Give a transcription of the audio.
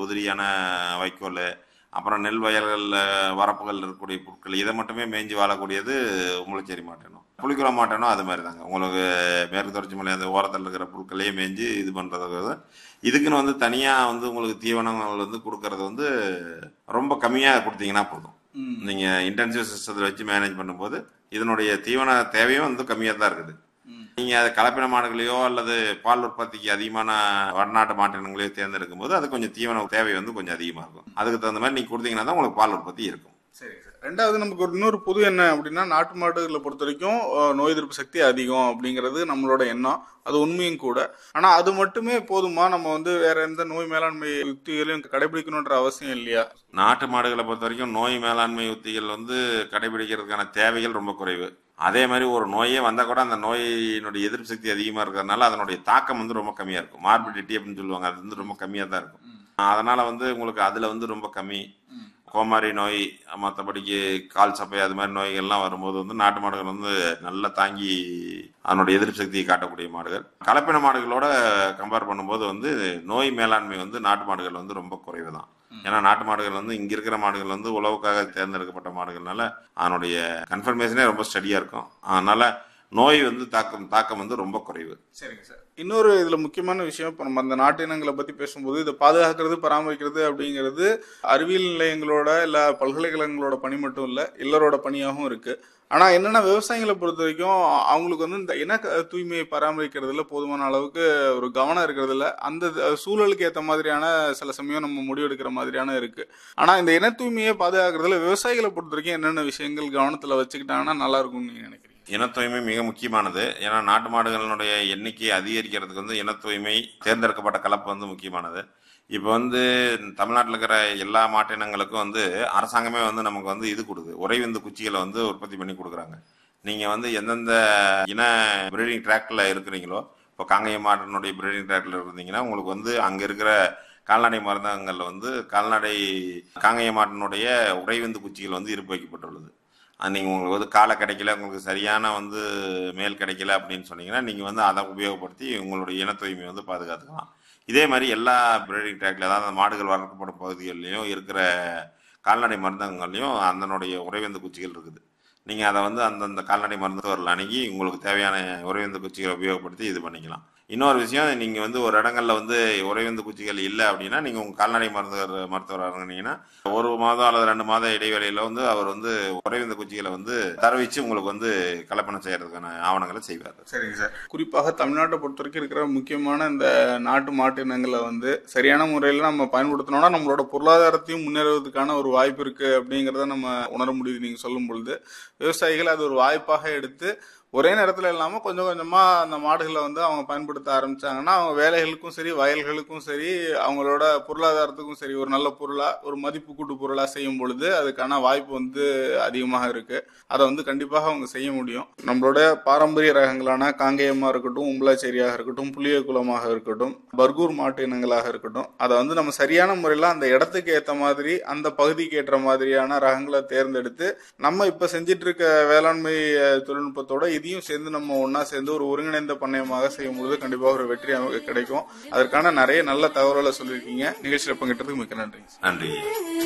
உதிரியான வைக்கோல் அப்புறம் நெல் வயல்களில் வரப்புகள் இருக்கக்கூடிய புற்கள் இதை மட்டுமே மேய்ஞ்சி வாழக்கூடியது முளைச்சேரி மாட்டேனும் புளிக்குளம் மாட்டேனும் அது மாதிரி தாங்க உங்களுக்கு மேற்கு தொடர்ச்சி மலை அந்த ஓரத்தில் இருக்கிற புற்களையே மேய்ஞ்சி இது பண்ணுறது இதுக்குன்னு வந்து தனியாக வந்து உங்களுக்கு தீவனங்கள் வந்து கொடுக்கறது வந்து ரொம்ப கம்மியாக கொடுத்தீங்கன்னா போதும் ம். நீங்கள் இன்டென்சிவ் சிஸ்டத்தில் வச்சு மேனேஜ் பண்ணும்போது இதனுடைய தீவன தேவையும் வந்து கம்மியாக தான் இருக்குது ம். நீங்கள் அது கலப்பின மாடுகளையோ அல்லது பால் உற்பத்திக்கு அதிகமான வடநாட்டு மாட்டினங்களையோ தேர்ந்தெடுக்கும் போது அது கொஞ்சம் தீவன தேவை வந்து கொஞ்சம் அதிகமாக இருக்கும் அதுக்கு தகுந்த மாதிரி நீங்கள் கொடுத்தீங்கன்னா தான் உங்களுக்கு பால் உற்பத்தி இருக்கும் சரி சார் ரெண்டாவது நமக்கு ஒரு இன்னொரு புது என்ன அப்படின்னா நாட்டு மாடுகளை பொறுத்த வரைக்கும் அஹ், நோய் எதிர்ப்பு சக்தி அதிகம் அப்படிங்கிறது நம்மளோட எண்ணம் அது உண்மையும் கூட ஆனா அது மட்டுமே போதுமா நம்ம வந்து வேற எந்த நோய் மேலாண்மை யுக்திகளையும் கடைபிடிக்கணுன்ற அவசியம் இல்லையா நாட்டு மாடுகளை பொறுத்த வரைக்கும் நோய் மேலாண்மை உத்திகள் வந்து கடைபிடிக்கிறதுக்கான தேவைகள் ரொம்ப குறைவு அதே மாதிரி ஒரு நோயே வந்தால் கூட அந்த நோயினுடைய எதிர்ப்பு சக்தி அதிகமாக இருக்கிறதுனால அதனுடைய தாக்கம் வந்து ரொம்ப கம்மியாக இருக்கும் மார்பிடிட்டி அப்படின்னு சொல்லுவாங்க அது வந்து ரொம்ப கம்மியாக தான் இருக்கும் அதனால வந்து உங்களுக்கு அதில் வந்து ரொம்ப கம்மி கோமாரி நோய் மற்றபடிக்கு கால் சப்பை அது மாதிரி நோய்கள்லாம் வரும்போது வந்து நாட்டு மாடுகள் வந்து நல்லா தாங்கி அதனுடைய எதிர்ப்பு சக்தியை காட்டக்கூடிய மாடுகள் கலப்பின மாடுகளோட கம்பேர் பண்ணும்போது வந்து நோய் மேலாண்மை வந்து நாட்டு மாடுகள் வந்து ரொம்ப குறைவு தான் ஏன்னா நாட்டு மாடுகள் வந்து இங்க இருக்கிற மாடுகள் வந்து உழவுக்காக தேர்ந்தெடுக்கப்பட்ட மாடுகள்னால அதனுடைய கன்ஃபர்மேஷனே ரொம்ப ஸ்டடியா இருக்கும் அதனால நோய் வந்து தாக்கம் தாக்கம் வந்து ரொம்ப குறைவு சரிங்க சார் இன்னொரு இதுல முக்கியமான விஷயம் இப்போ நம்ம அந்த நாட்டு இனங்களை பத்தி பேசும்போது இதை பாதுகாக்கிறது பராமரிக்கிறது அப்படிங்கிறது அறிவியல் நிலையங்களோட இல்ல பல்கலைக்கழகங்களோட பணி மட்டும் இல்ல இல்லரோட பணியாகவும் இருக்கு ஆனா என்னன்னா விவசாயிகளை பொறுத்த வரைக்கும் அவங்களுக்கு வந்து இந்த இன க- தூய்மையை பராமரிக்கிறதுல போதுமான அளவுக்கு ஒரு கவனம் இருக்கிறது இல்ல அந்த த- சூழலுக்கு ஏத்த மாதிரியான சில சமயம் நம்ம முடிவெடுக்கிற மாதிரியான இருக்கு ஆனா இந்த இன தூய்மையை பாதுகாக்கிறதுல விவசாயிகளை பொறுத்த வரைக்கும் என்னென்ன விஷயங்கள் கவனத்துல வச்சுக்கிட்டாங்கன்னா நல்லா இருக்கும்னு நீங்க நினைக்கிறீங்க இன தூய்மை மிக முக்கியமானது ஏன்னா நாட்டு மாடுகளினுடைய எண்ணிக்கையை அதிகரிக்கிறதுக்கு வந்து இன தூய்மை தேர்ந்தெடுக்கப்பட்ட கலப்பு வந்து முக்கியமானது இப்போ வந்து தமிழ்நாட்டில் இருக்கிற எல்லா மாட்டினங்களுக்கும் வந்து அரசாங்கமே வந்து நமக்கு வந்து இது கொடுக்குது உறைவிந்து குச்சிகளை வந்து உற்பத்தி பண்ணி கொடுக்குறாங்க நீங்கள் வந்து எந்தெந்த இன பிரீடிங் ட்ராக்ல இருக்கிறீங்களோ இப்போ காங்கேய மாட்டினுடைய பிரீடிங் ட்ராக்ல இருந்தீங்கன்னா உங்களுக்கு வந்து அங்கே இருக்கிற கால்நடை மருந்தகங்களில் வந்து கால்நடை காங்கேய மாட்டினுடைய உறைவிந்து குச்சிகள் வந்து இருப்பு வைக்கப்பட்டுள்ளது அது நீங்கள் உங்களுக்கு வந்து காலை கிடைக்கல உங்களுக்கு சரியான வந்து மேல் கிடைக்கல அப்படின்னு சொன்னீங்கன்னா நீங்கள் வந்து அதை உபயோகப்படுத்தி உங்களுடைய இன தூய்மை வந்து பாதுகாத்துக்கலாம் இதே மாதிரி எல்லா பிரீடிங் ட்ராக்ல அதாவது அந்த மாடுகள் வளர்க்கப்படும் பகுதிகள்லையும் இருக்கிற கால்நடை மருந்தகங்கள்லையும் அதனுடைய உறைவந்த குச்சிகள் இருக்குது நீங்கள் அதை வந்து அந்தந்த கால்நடை மருத்துவர்கள் அணுகி உங்களுக்கு தேவையான உறைவந்த குச்சிகளை உபயோகப்படுத்தி இது பண்ணிக்கலாம் இன்னொரு விஷயம் நீங்கள் வந்து ஒரு இடங்கள்ல வந்து உறைவந்த குச்சிகள் இல்லை அப்படின்னா நீங்கள் உங்கள் கால்நடை மருத்துவர் மருத்துவர் இறங்குனீங்கன்னா ஒரு மாதம் அல்லது ரெண்டு மாதம் இடைவெளியில் வந்து அவர் வந்து உறைவந்த குச்சிகளை வந்து தரவிச்சு உங்களுக்கு வந்து கலப்பணம் செய்யறதுக்கான ஆவணங்களை செய்வார் சரிங்க சார் குறிப்பாக தமிழ்நாட்டை பொறுத்த வரைக்கும் இருக்கிற முக்கியமான இந்த நாட்டு மாட்டு இனங்களை வந்து சரியான முறையில் நம்ம பயன்படுத்தினோம்னா நம்மளோட பொருளாதாரத்தையும் முன்னேறுவதற்கான ஒரு வாய்ப்பு இருக்கு அப்படிங்கிறத நம்ம உணர முடியுது நீங்க சொல்லும் பொழுது விவசாயிகள் அது ஒரு வாய்ப்பாக எடுத்து ஒரே நேரத்தில் இல்லாமல் கொஞ்சம் கொஞ்சமாக அந்த மாடுகளை வந்து அவங்க பயன்படுத்த ஆரம்பிச்சாங்கன்னா அவங்க வேலைகளுக்கும் சரி வயல்களுக்கும் சரி அவங்களோட பொருளாதாரத்துக்கும் சரி ஒரு நல்ல பொருளாக ஒரு மதிப்பு கூட்டு பொருளாக செய்யும் பொழுது அதுக்கான வாய்ப்பு வந்து அதிகமாக இருக்கு அதை வந்து கண்டிப்பாக அவங்க செய்ய முடியும் நம்மளோட பாரம்பரிய ரகங்களான காங்கேயமாக இருக்கட்டும் உம்பலாச்சேரியாக இருக்கட்டும் புளியகுளமாக இருக்கட்டும் பர்கூர் மாட்டு இனங்களாக இருக்கட்டும் அதை வந்து நம்ம சரியான முறையில் அந்த இடத்துக்கு ஏற்ற மாதிரி அந்த பகுதிக்கு ஏற்ற மாதிரியான ரகங்களை தேர்ந்தெடுத்து நம்ம இப்போ செஞ்சிட்டு இருக்க வேளாண்மை அஹ், தொழில்நுட்பத்தோட இதையும் சேர்ந்து நம்ம ஒண்ணா சேர்ந்து ஒரு ஒருங்கிணைந்த பண்ணையமாக செய்யும் பொழுது கண்டிப்பாக ஒரு வெற்றி நமக்கு கிடைக்கும் அதற்கான நிறைய நல்ல தகவல்களை சொல்லியிருக்கீங்க நிகழ்ச்சியில் பங்கிட்டதுக்கு மிக்க நன்றி நன்றி